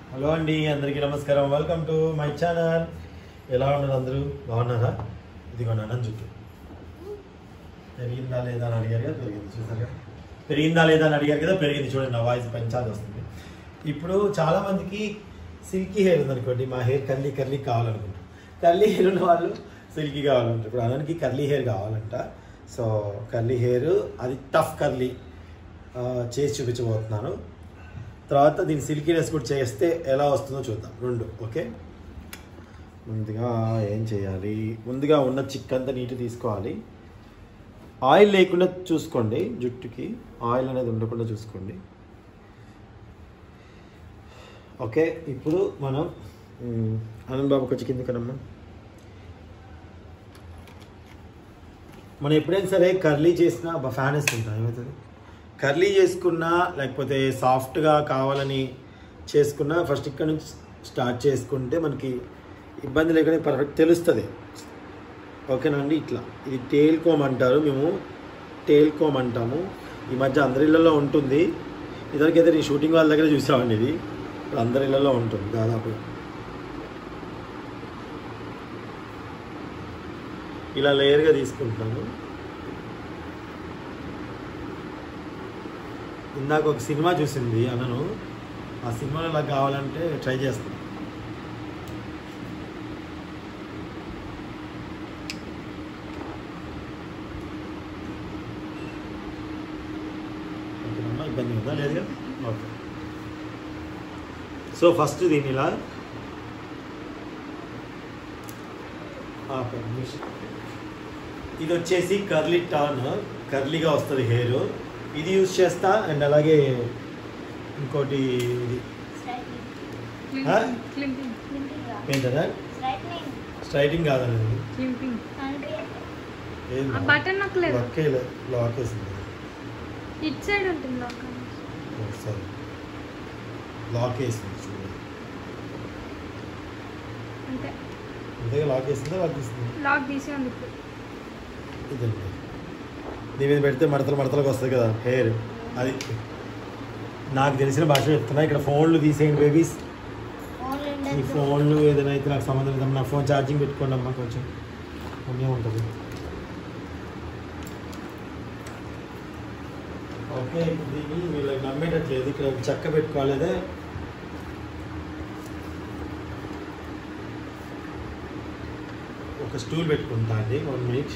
Hello అండి అందరికీ నమస్కారం వెల్కమ్ టు మై ఛానల్ ఎలా ఉన్నారు అందరూ బాగున్నారా ఇదిగోండి అన్నం చుట్టూ పెరిగిందా లేదా అని అడిగారు కదా పెరిగింది చూసారు కదా పెరిగిందా లేదా అని అడిగారు కదా పెరిగింది చూడండి నా వాయిస్ పెంచాల్సి వస్తుంది ఇప్పుడు చాలా మందికి సిల్కీ హెయిర్ ఉందనుకోండి మా హెయిర్ కర్లీ కర్లీ కావాలనుకుంటారు కర్లీ హెయిర్ ఉన్న వాళ్ళు సిల్కీ కావాలంటారు ఇప్పుడు అన్నానికి కర్లీ హెయిర్ కావాలంట సో కర్లీ హెయిర్ అది టఫ్ కర్లీ చేసి చూపించబోతున్నాను తర్వాత దీని సిల్కీనెస్ కూడా చేస్తే ఎలా వస్తుందో చూద్దాం రెండు ఓకే ముందుగా ఏం చేయాలి ముందుగా ఉన్న చిక్ అంతా నీట్ తీసుకోవాలి ఆయిల్ లేకుండా చూసుకోండి జుట్టుకి ఆయిల్ అనేది ఉండకుండా చూసుకోండి ఓకే ఇప్పుడు మనం మ్, ఆనంద్ బాబు కొంచెం కింది కనమ్మా మనం ఎప్పుడైనా సరే కర్లీ చేసినా అబ్బా ఫ్యాన్ వేసుకుంటాం ఏమవుతుంది కర్లీ చేసుకున్నా లేకపోతే సాఫ్ట్గా కావాలని చేసుకున్నా ఫస్ట్ ఇక్కడ నుంచి స్టార్ట్ చేసుకుంటే మనకి ఇబ్బంది లేకుండా పర్ఫెక్ట్ తెలుస్తుంది ఓకేనా అండి ఇట్లా ఇది టేల్ కోమ్ అంటారు మేము టేల్ కోమ్ అంటాము ఈ మధ్య అందరి ఇళ్ళలో ఉంటుంది ఇదివరకైతే నేను షూటింగ్ వాళ్ళ దగ్గర చూసామండి ఇది ఇప్పుడు అందరి ఇళ్ళలో ఉంటుంది దాదాపు ఇలా లేయర్గా తీసుకుంటున్నాను ఇందాక ఒక సినిమా చూసింది అన్నను ఆ సినిమాలో ఇలా కావాలంటే ట్రై చేస్తాను ఓకేనమ్మా ఇబ్బంది ఉందా లేదు కదా ఓకే సో ఫస్ట్ దీన్ని ఇలా ఆపండి నిమిషం. ఇది వచ్చేసి కర్లీ టాన్ కర్లీగా వస్తుంది హెయిర్ ఇది యూజ్ చేస్తా అండ్ అలాగే ఇంకోటి ఇది Huh? క్లింపింగ్ ఏంటదా స్ట్రైటింగ్ కాదండి క్లింపింగ్ ఏం ఆ బటన్ నొక్కలేదు లాక్ లాక్ వేసింది ఇట్ సైడ్ ఉంటుంది లోక సరే లాక్ వేసింది చూడండి అంతే అంతేగా లాక్ వేసిందా లాక్ వేసింది లాక్ తీసి ఉంది ఇప్పుడు ఇదండి దీని మీద పెడితే మడతలు మడతలకు వస్తుంది కదా హెయిర్ అది నాకు తెలిసిన భాష చెప్తున్నా ఇక్కడ ఫోన్లు తీసేయండి బేబీస్ ఈ ఫోన్లు ఏదైనా అయితే నాకు సంబంధం లేదమ్మా నా ఫోన్ ఛార్జింగ్ పెట్టుకోండి అమ్మా కొంచెం పుణ్యం ఉంటుంది ఓకే ఇప్పుడు దీన్ని వీళ్ళకి నమ్మేటట్లేదు ఇక్కడ చెక్క పెట్టుకోవాలి అదే ఒక స్టూల్ పెట్టుకుంటా అండి వన్ మినిట్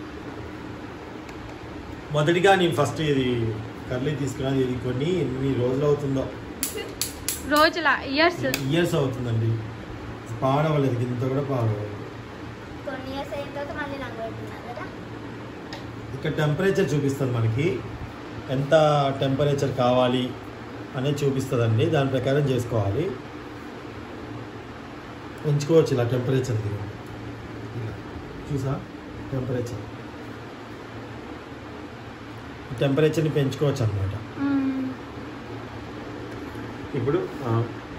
మొదటిగా నేను ఫస్ట్ ఇది కర్లీ తీసుకున్నది ఇది కొన్ని ఎన్ని రోజులు అవుతుందో రోజుల ఇయర్స్ ఇయర్స్ అవుతుందండి పాడవలేదు ఇంత కూడా పాడవలేదు కొన్ని ఇయర్స్ అయిన తర్వాత మళ్ళీ నాకు పెట్టున్నారు కదా ఇక్కడ టెంపరేచర్ చూపిస్తుంది మనకి ఎంత టెంపరేచర్ కావాలి అనేది చూపిస్తుందండి దాని ప్రకారం చేసుకోవాలి పెంచుకోవచ్చు ఇలా టెంపరేచర్ ఇలా చూసా టెంపరేచర్ ఈ టెంపరేచర్ని పెంచుకోవచ్చు అనమాట ఇప్పుడు ఆ,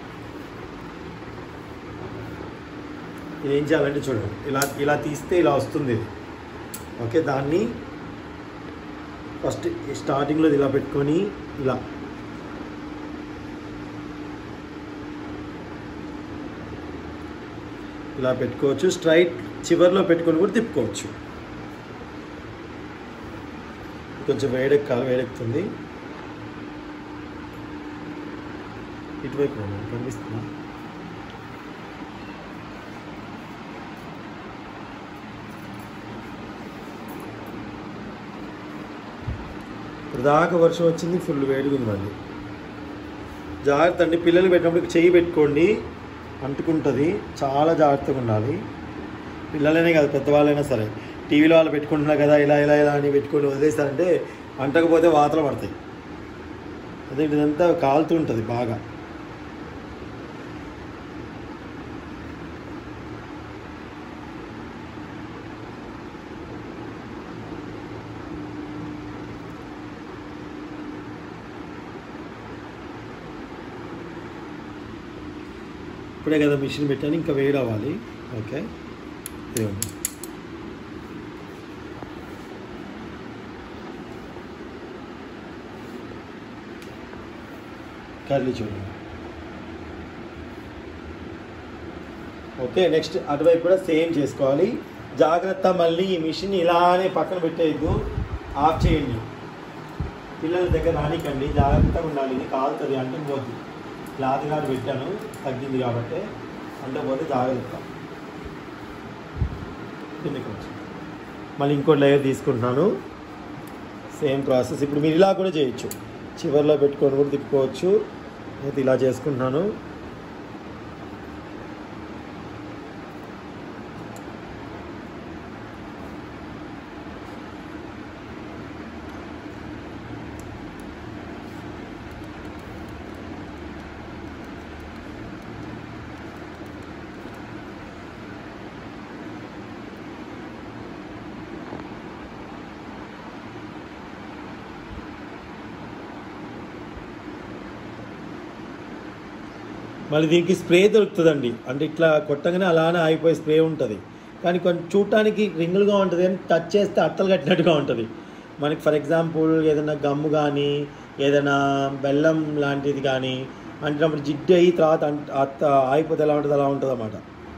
ఇది ఏం చేయాలంటే చూడండి ఇలా ఇలా తీస్తే ఇలా వస్తుంది ఇది ఓకే దాన్ని ఫస్ట్ స్టార్టింగ్లో ఇలా పెట్టుకొని ఇలా ఇలా పెట్టుకోవచ్చు స్ట్రైట్ చివర్లో పెట్టుకొని కూడా తిప్పుకోవచ్చు కొంచెం వేడెక్కాలి వేడెక్కుతుంది ఇటువైపు రండి, కనిపిస్తుందా ఇప్పుడు దాకా వర్షం వచ్చింది ఫుల్ వేడిగా ఉంది మళ్ళీ జాగ్రత్త అండి పిల్లలు పెట్టినప్పుడు చెయ్యి పెట్టుకోండి అంటుకుంటుంది చాలా జాగ్రత్తగా ఉండాలి పిల్లలనే కాదు పెద్దవాళ్ళైనా సరే టీవీలో వాళ్ళు పెట్టుకుంటున్నారు కదా ఇలా ఇలా ఇలా అని పెట్టుకొని వదిలేస్తారంటే అంటకపోతే వాతలు పడతాయి అదే ఇదంతా కాలుతూ ఉంటుంది బాగా ఇప్పుడే కదా మిషన్ పెట్టాను ఇంకా వేడి అవ్వాలి ఓకే ఇదిగోండి కర్లీ చూడండి ఓకే నెక్స్ట్ అటువైపు కూడా సేమ్ చేసుకోవాలి జాగ్రత్త మళ్ళీ ఈ మిషన్ ఇలానే పక్కన పెట్టేయద్దు ఆఫ్ చేయండి పిల్లల దగ్గర రానికండి జాగ్రత్తగా ఉండాలి ఇది కాలుతుంది అంటే పోద్ది క్లాత్ గారు పెట్టాను తగ్గింది కాబట్టి అంటే పోతే జాగ్రత్త కిందకి వచ్చి మళ్ళీ ఇంకో లేయర్ తీసుకుంటున్నాను సేమ్ ప్రాసెస్ ఇప్పుడు మీరు ఇలా కూడా చేయొచ్చు చివరిలో పెట్టుకొని కూడా తిప్పుకోవచ్చు అయితే ఇలా చేసుకుంటున్నాను మళ్ళీ దీనికి స్ప్రే దొరుకుతుందండి అంటే ఇట్లా కొట్టగానే అలానే ఆగిపోయే స్ప్రే ఉంటుంది కానీ కొంచెం చూడటానికి రింగులుగా ఉంటుంది కానీ టచ్ చేస్తే అట్టలు కట్టినట్టుగా ఉంటుంది మనకి ఫర్ ఎగ్జాంపుల్ ఏదైనా గమ్ము కానీ ఏదైనా బెల్లం లాంటిది కానీ అంటినప్పుడు జిడ్డు అయ్యి తర్వాత అంట- అత్త ఆగిపోతే ఎలా ఉంటుంది అలా ఉంటుంది అన్నమాట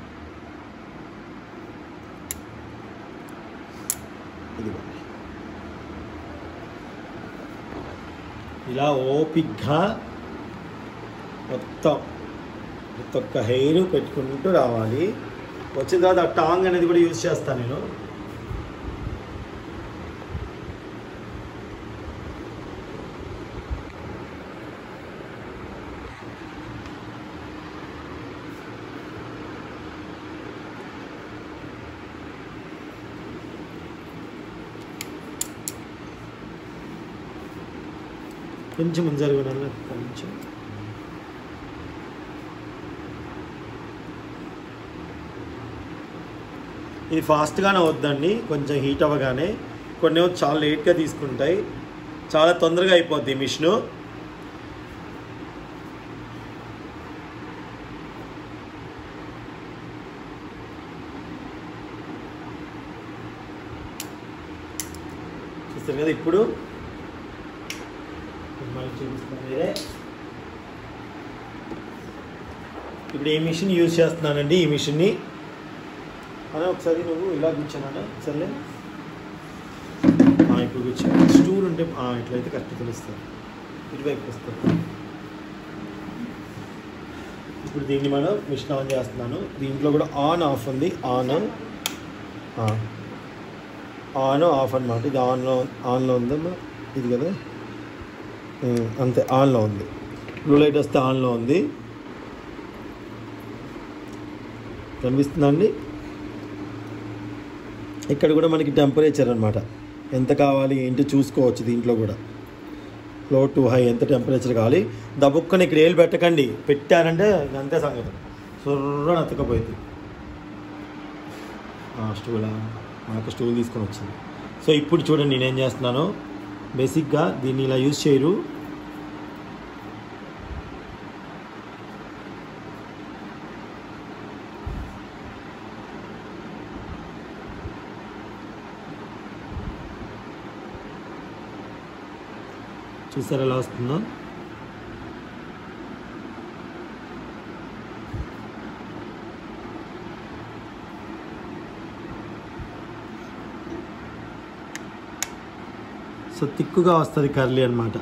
ఇదిగోండి ఇలా ఓపిక్గా మొత్తం ప్రతి ఒక్క హెయిర్ పెట్టుకుంటూ రావాలి వచ్చిన తర్వాత ఆ టాంగ్ అనేది కూడా యూజ్ చేస్తాను నేను కొంచెం ముంజరు కొంచెం ఇది ఫాస్ట్గానే వద్దండి కొంచెం హీట్ అవ్వగానే కొన్ని ఏమో చాలా లేట్గా తీసుకుంటాయి చాలా తొందరగా అయిపోద్ది మిషను చూస్తారు కదా ఇప్పుడు మళ్ళీ చూపిస్తాను వేరే ఇప్పుడు ఈ మిషన్ యూజ్ చేస్తున్నానండి ఈ మిషన్ని అదే ఒకసారి నువ్వు ఇలా కూర్చోనా సర్లే ఆ, ఇప్పుడు కూర్చో స్టూల్ ఉంటే ఆ, ఇట్లయితే కరెక్ట్ తెలుస్తుంది ఇటువైపు వస్తుంది ఇప్పుడు దీన్ని మనం మిషన్ ఆన్ చేస్తున్నాను దీంట్లో కూడా ఆన్ ఆఫ్ ఉంది ఆన్ ఆ. ఆన్ ఆఫ్ అన్నమాట ఇది ఆన్లో ఆన్లో ఉందమ్మా ఇది కదా ఉమ్, అంతే ఆన్లో ఉంది బ్లూ లైట్ వస్తే ఆన్లో ఉంది కనిపిస్తుందా అండి ఇక్కడ కూడా మనకి టెంపరేచర్ అనమాట ఎంత కావాలి ఏంటి చూసుకోవచ్చు దీంట్లో కూడా లో టు హై ఎంత టెంపరేచర్ కావాలి దబుక్కని ఇక్కడ ఏళ్ళు పెట్టకండి పెట్టారంటే అంతే సంగతి సుర్రని అతకపోయింది స్టూలా నాకు స్టూల్ తీసుకొని వచ్చింది సో ఇప్పుడు చూడండి నేనేం చేస్తున్నాను బేసిక్గా దీన్ని ఇలా యూజ్ చేయరు చూసారా ఎలా వస్తుందో సో తిక్కుగా వస్తుంది కర్లీ అన్నమాట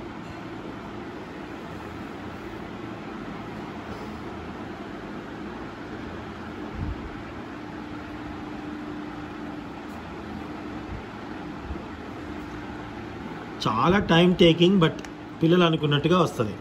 చాలా టైం టేకింగ్ బట్ పిల్లలు అనుకున్నట్టుగా వస్తుంది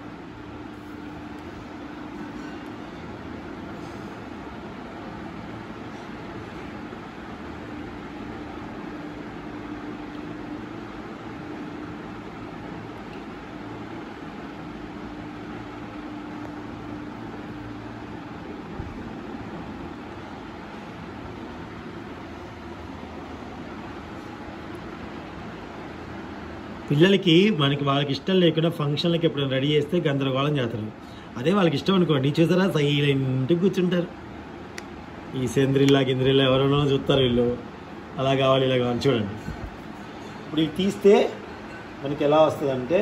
పిల్లలకి మనకి వాళ్ళకి ఇష్టం లేకుండా ఫంక్షన్లకి ఎప్పుడైనా రెడీ చేస్తే గందరగోళం చేస్తారు అదే వాళ్ళకి ఇష్టం అనుకోండి చూసారా సైలెంట్గా కూర్చుంటారు ఈ సేంద్రిల్లా గింద్రిల్లా ఎవరైనా చూస్తారు వీళ్ళు అలా కావాలి ఇలా కావాలి చూడండి ఇప్పుడు ఇది తీస్తే మనకి ఎలా వస్తుందంటే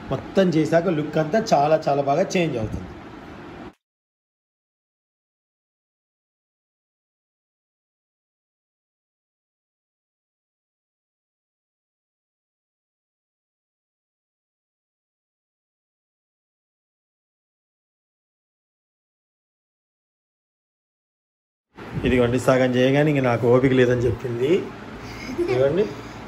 మొత్తం చేశాక లుక్ అంతా చాలా చాలా బాగా చేంజ్ అవుతుంది ఇదిగోండి సగం చేయగానే ఇంక నాకు ఓపిక లేదని చెప్పింది ఇదిగోండి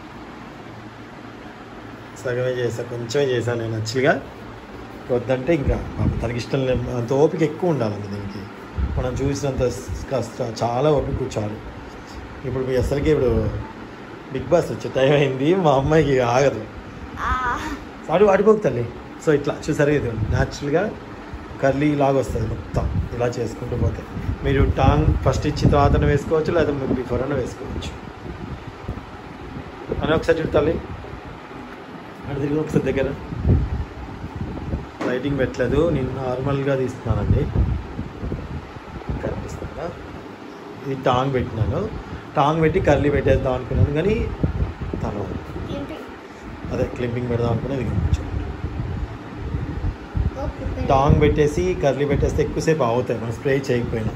సగమే చేసా కొంచెమే చేశాను నేను యాక్చువల్గా వద్దంటే ఇంకా పాపం తనకి ఇష్టం లేదు అంత ఓపిక ఎక్కువ ఉండాలండి దీనికి మనం చూసినంత కష్ట చాలా ఓపిక కూర్చోవాలి ఇప్పుడు మీ అసలుకి ఇప్పుడు బిగ్ బాస్ వచ్చే టైం అయింది మా అమ్మాయికి ఆగదు ఆ, అడు అడిపోకు తల్లి సో ఇట్లా చూసారు ఇది న్యాచురల్గా కర్లీ లాగా వస్తుంది మొత్తం ఇలా చేసుకుంటూ పోతే మీరు టాంగ్ ఫస్ట్ ఇచ్చిన తర్వాత వేసుకోవచ్చు లేదా బిఫోర్ అయినా వేసుకోవచ్చు అని ఒకసారి చూడు తల్లి అటు తిరిగి ఒకసారి దగ్గర లైటింగ్ పెట్టలేదు నేను నార్మల్గా తీస్తున్నానండి కనిపిస్తుందా ఇది టాంగ్ పెట్టినాను టాంగ్ పెట్టి కర్లీ పెట్టేద్దాం అనుకున్నాను కానీ తర్వాత ఏంటి? అదే క్లిప్పింగ్ పెడదాం అనుకునేది కొంచెం ఓ, ప్రిపేర్ టాంగ్ పెట్టేసి కర్లీ పెట్టేస్తే ఎక్కువసేపు అవుతాయి మనం స్ప్రే చేయకపోయినా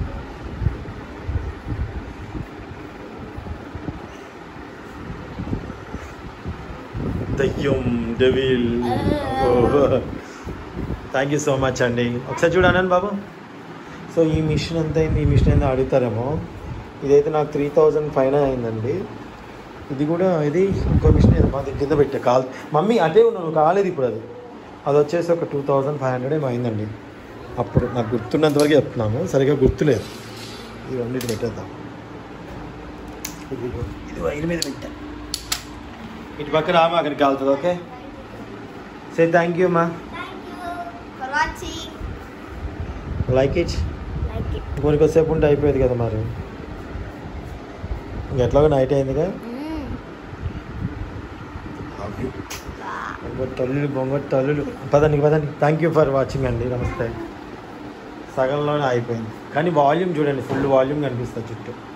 దయ్యం devil thank you so much అండి ఒకసారి చూడనండి బాబు సో ఈ మిషన్ ఎంత అయింది ఈ మిషన్ ఎంత అడుగుతారేమో ఇదైతే నాకు త్రీ థౌజండ్ పైన అయిందండి ఇది కూడా ఇది ఇంకో మిషన్ ఏదో మా కింద పెట్టే కాల్ మమ్మీ అదే ఉన్నాను కాలేదు ఇప్పుడు అది అది వచ్చేసి ఒక టూ థౌజండ్ ఫైవ్ హండ్రెడ్ ఏమో అయిందండి అప్పుడు నాకు గుర్తున్నంత వరకు చెప్తున్నాము సరిగా గుర్తులేదు ఇది రెండింటి పెట్టేద్దాం ఇది ఇది వైర్ మీద పెట్టా ఇటు పక్క రామా అక్కడికి కాలుతుంది ఓకే సే థ్యాంక్ యూ మా thank you for watching like it like it ఇంకొనికొద్దిసేపు ఉంటే అయిపోయేది కదా మరి ఇంకెట్లాగో నైట్ అయిందిగా బొంగొట్టు తల్లులు బొంగొట్టు తల్లులు పదండి పదండి థ్యాంక్ యూ ఫర్ వాచింగ్ అండి నమస్తే సగంలోనే అయిపోయింది కానీ వాల్యూమ్ చూడండి ఫుల్ వాల్యూమ్ కనిపిస్తుంది చుట్టూ